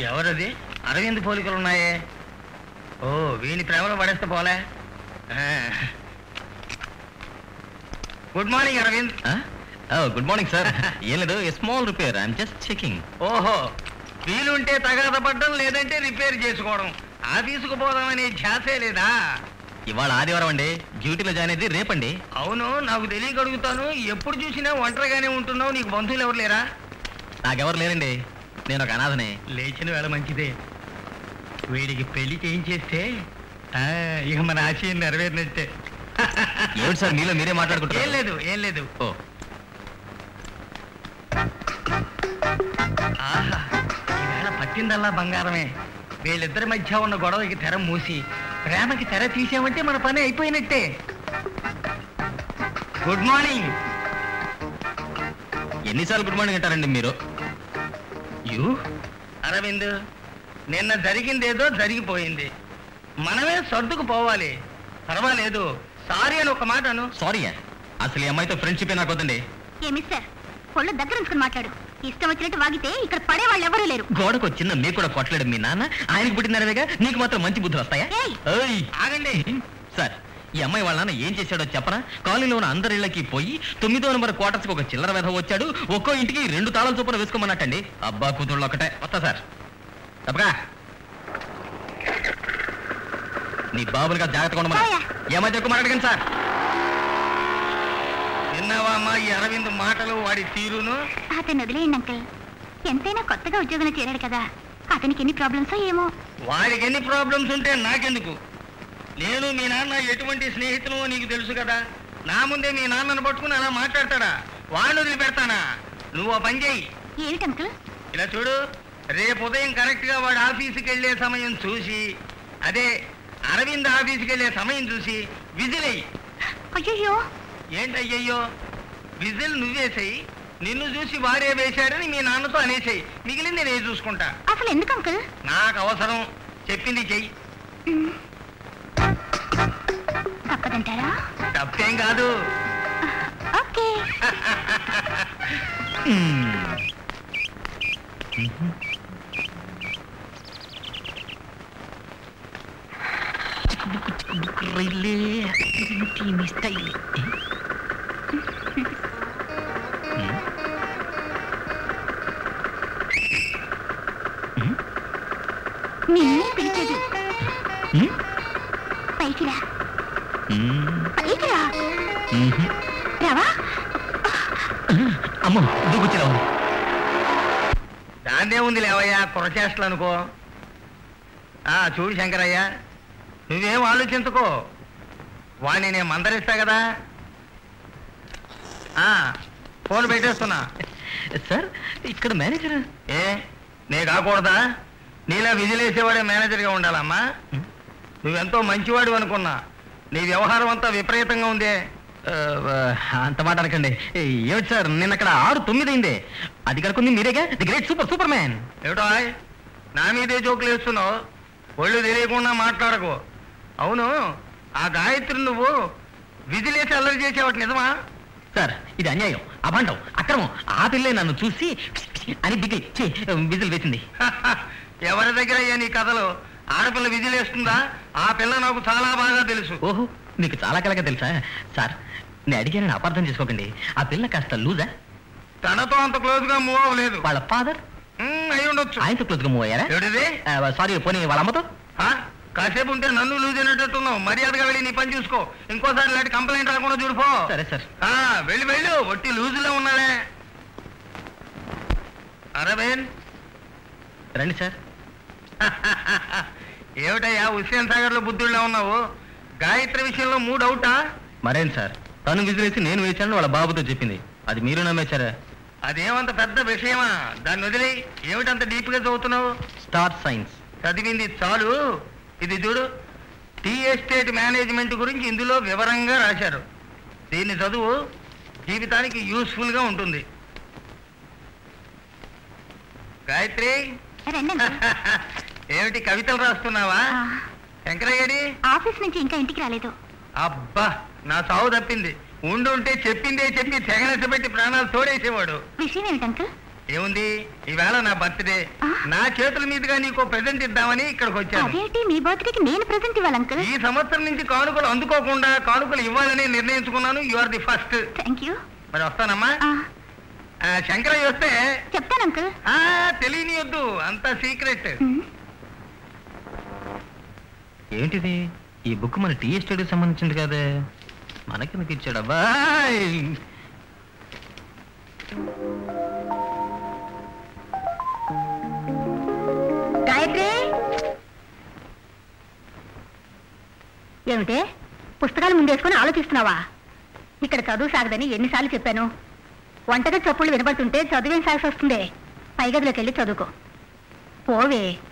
ఎవరది అరవింద్ పోలికలు ఉన్నాయే ఓ వీని ప్రేమలో పడేస్తే పోలే ఆ. Good morning Aravind good morning sir ఏం లేదు small repair I'm just checking ఓహో వీలుంటే తగాద పడ్డం లేదంటే రిపేర్ చేసుకోవడం ఆఫీసుకు పోదామనే ధ్యాసే లేదా ఇవాళ ఆదివారం అండి డ్యూటీలో జాయిన్ అయ్యేది రేపండి అవును నాకు తెలియక అడుగుతాను ఎప్పుడు చూసినా ఒంటరిగానే ఉంటున్నావు నీకు బంధువులు ఎవరు లేరా నాకెవరు లేరండి నేను ఒక అనాథనే లేచిన వేళ మంచిదే వీడికి పెళ్లి చేయించేస్తే ఆ, ఇక మన ఆశయం నెరవేరినట్టే ఏమిటి సార్ మీలో మీరే ఏం మాట్లాడుకుంటారు లేదు ఏం లేదు ఓ ఆహా ఈవేళ పట్టిందల్లా బంగారమే వీళ్ళిద్దరి మధ్య ఉన్న గొడవకి తెర మూసి ప్రేమకి తెర తీసామంటే మన పని అయిపోయినట్టే గుడ్ మార్నింగ్ ఎన్నిసార్లు గుడ్ మార్నింగ్ అంటారండి మీరు యూ అరవింద్ నిన్న జరిగిందేదో జరిగిపోయింది మనమే సర్దుకు పోవాలి పర్వాలేదు సారీ అని ఒక మాట అను సారీ అసలు ఈ అమ్మాయితో ఫ్రెండ్షిప్ నాకు వద్దండి ఏ మిస్టర్ ఒళ్ళు దగ్గర ఉంచుకుని మాట్లాడు ఇష్టం వచ్చినట్టు వాగితే ఇక్కడ పడే వాళ్ళు ఎవరూ లేరు గోడకు వచ్చిన మీకు కూడా కొట్టలేడు మీ నాన్న ఆయనకి పుట్టినారవేగా నీకు మాత్రం మంచి బుద్ధులు వస్తాయా ఏయ్! ఏయ్! ఆగండి సార్ ఈ అమ్మాయి వాళ్ళ నాన్న ఏం చేశాడో చెప్పరా కాలనీలో ఉన్న అందరి ఇళ్ళకి పోయి తొమ్మిదో నెంబర్ క్వార్టర్స్కి ఒక చిల్లర వెధ వచ్చాడు ఒక్కో ఇంటికి రెండు తాళం చొప్పున వేసుకోమన్నట్టండి అబ్బా కూతుళ్ళు ఒకటే వస్తా సార్ తప్పగా నీ బాబులుగా జాగ్రత్తగా ఉండమని పోయా. ఏమైతే ఎక్కువ మాట్లాడకండి సార్ విన్నావా అమ్మా ఈ అరవింద్ మాటలు వాడి తీరును అతను వదిలేయండి అంకుల్ ఎంతైనా కొత్తగా ఉద్యోగంలో చేరాడు కదా అతనికి ఎన్ని ప్రాబ్లమ్స్ ఏమో వాడికి ఎన్ని ప్రాబ్లమ్స్ ఉంటే నాకెందుకు నేను మీ నాన్న ఎటువంటి స్నేహితులు నీకు తెలుసు కదా నా ముందే మీ నాన్నను పట్టుకుని అలా మాట్లాడతాడా వాడిని వదిలిపెడతానా నువ్వు ఆ పని చెయ్యి ఏమిటి అంకుల్ ఇలా చూడు రేపు ఉదయం కరెక్ట్ గా వాడు ఆఫీస్కి వెళ్ళే సమయం చూసి అదే అరవింద్ ఆఫీస్కి వెళ్ళే సమయం చూసి విజిల్ అయ్యి అయ్యో ఏంటయ్యయ్యో విజిల్ నువ్వేసేయి నిన్ను చూసి వాడే వేశాడని మీ నాన్నతో అనేసేయి మిగిలింది నేను చూసుకుంటా అసలు ఎందుకు అంకుల్ నాకు అవసరం చెప్పింది చెయ్యి తప్పదంటారా తప్పేం కాదు ఓకే నిన్నే పిలిచేది పైకి రా పైకి రా రావా అమ్మో దూకుచ్చిరా దాన్నే ఉంది లేవయ్యా కురచేష్టలు అనుకో ఆ చూడు శంకరయ్య నువ్వేం ఆలోచించుకో వాణ్ణి నేను మందరిస్తా కదా ఆ ఫోన్ పెట్టేస్తున్నా సార్ ఇక్కడ మేనేజర్ ఏ నే కాకూడదా నీలా విజిలేసేవాడే మేనేజర్గా ఉండాలమ్మా నువ్వెంతో మంచివాడు అనుకున్నా నీ వ్యవహారం అంతా విపరీతంగా ఉందే అంత మాట అనకండి ఏమిటి సార్ నిన్న అక్కడ ఆరు తొమ్మిది అయింది అది కనుకుంది మీరేగా the great super super man ఏమిటో ఆయ్? నా మీదే జోకులు వేస్తున్నావు ఒళ్ళు తెలియకుండా మాట్లాడకు అవును ఆ గాయత్రి నువ్వు విజిలేసి అల్లరి చేసేవాటి నిజమా సార్ ఇది అన్యాయం అభాండం అక్రమం ఆ పిల్లే నన్ను చూసి అని దిగి ఛీ, విజిల్ వేసింది ఎవరి దగ్గర అయ్యా నీ కథలు ఆడపిల్ల విజిలేస్తుందా ఆ పిల్ల నాకు చాలా బాగా తెలుసు ఓహో మీకు చాలా కలగా తెలుసా సార్ నేను అడిగానని అపార్థం చేసుకోకండి ఆ పిల్ల కాస్త లూజా తనతో అంత క్లోజ్ గా మూవ్ అవ్వలేదు వాళ్ళ ఫాదర్ ఉమ్, అయి ఉండొచ్చు ఆయనతో క్లోజ్గా మూవ్ అయ్యారా ఏమిటిది సారీ పోనీ వాళ్ళ అమ్మతో ఆ? కాసేపు ఉంటే నన్ను లూజ్ అయినట్టున్నావు మర్యాదగా వెళ్ళి నీ పని చూసుకో ఇంకోసారి ఇలాంటి కంప్లైంట్ రాకుండా చూడిపో సరే సార్ ఆ, వెళ్ళి వెళ్ళు ఒట్టి లూజులో ఉన్నాడే అరవేన్ రండి సార్ ఏమిటయ్యా హుస్సేన్ సాగర్ లో బుద్ధుల్లో ఉన్నావు గాయత్రి విషయంలో మూడు అవుటా మరేం సార్ తను విజిల్ వేసి నేను వేశాను వాళ్ళ బాబుతో చెప్పింది అది మీరు నమ్మేశారా అదేమంత పెద్ద విషయమా దాన్ని వదిలి ఏమిటంత డీప్ గా చదువుతున్నావు స్టార్ సైన్స్ చదివింది చాలు ఇది చూడు టీ ఎస్టేట్ మేనేజ్మెంట్ గురించి ఇందులో వివరంగా రాశారు దీన్ని చదువు జీవితానికి యూస్ఫుల్ గా ఉంటుంది గాయత్రి రండి అంకుల్. ఏమిటి కవితలు రాస్తున్నావా ఆ, శంకరయ్యడి ఆఫీస్ నుంచి ఇంకా ఇంటికి రాలేదు అబ్బా నా సావు తప్పింది ఉండుంటే చెప్పిందే చెప్పి తెగనెసబెట్టి ప్రాణాలు తోడేసేవాడు విషయం ఏమిటి అంకుల్ ఏముంది ఈవేళ నా బర్త్డే ఆ. నా చేతుల మీదుగా నీకు ప్రెజెంట్ ఇద్దామని ఇక్కడికి వచ్చాను అదేంటి మీ బర్త్డేకి నేను ప్రెసెంట్ ఇవ్వాలి అంకుల్ ఈ సంవత్సరం నుంచి కానుకలు అందుకోకుండా కానుకలు ఇవ్వాలని నిర్ణయించుకున్నాను you are the first thank you మరి వస్తానమ్మా ఆ, శంకరయ్య వస్తే చెప్తాను అంకుల్ ఆ తెలియనియొద్దు అంత సీక్రెట్ ఉమ్, ఏంటిది ఈ బుక్ మన టీ ఎస్టేట్కి సంబంధించింది కదే మనకెందుకు ఇచ్చాడబ్బా గాయత్రి ఏమిటే పుస్తకాలు ముందేసుకొని ఆలోచిస్తున్నావా ఇక్కడ చదువు సాగదని ఎన్నిసార్లు చెప్పాను వంటగది చప్పుళ్ళు వినబడుతుంటే చదువేం సాగసి వస్తుంది పై గదిలోకి వెళ్ళి చదువుకో పోవే